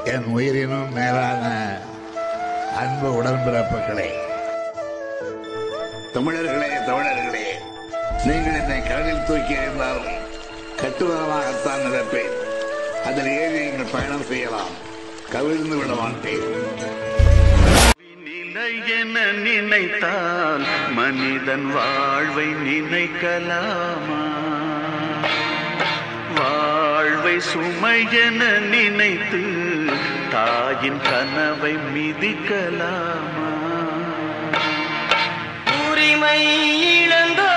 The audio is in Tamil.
என் உயிரினும் மேலான அன்பு உடன்பிறப்புகளே தமிழர்களே தமிழர்களே நீங்கள் என்னை கடலில் தூக்கி எறிந்தாலும் கட்டுவரமாகத்தான் நினைப்பேன் அதில் ஏறி நீங்கள் பயணம் செய்யலாம் கவிழ்ந்து விட மாட்டேன் நிலை என நினைத்தால் மனிதன் வாழ்வை நினைக்கலாமா வாழ்வை சுமை என நினைத்து தாயின் கனவை மிதிக்கலாமா உரிமை இழந்தோ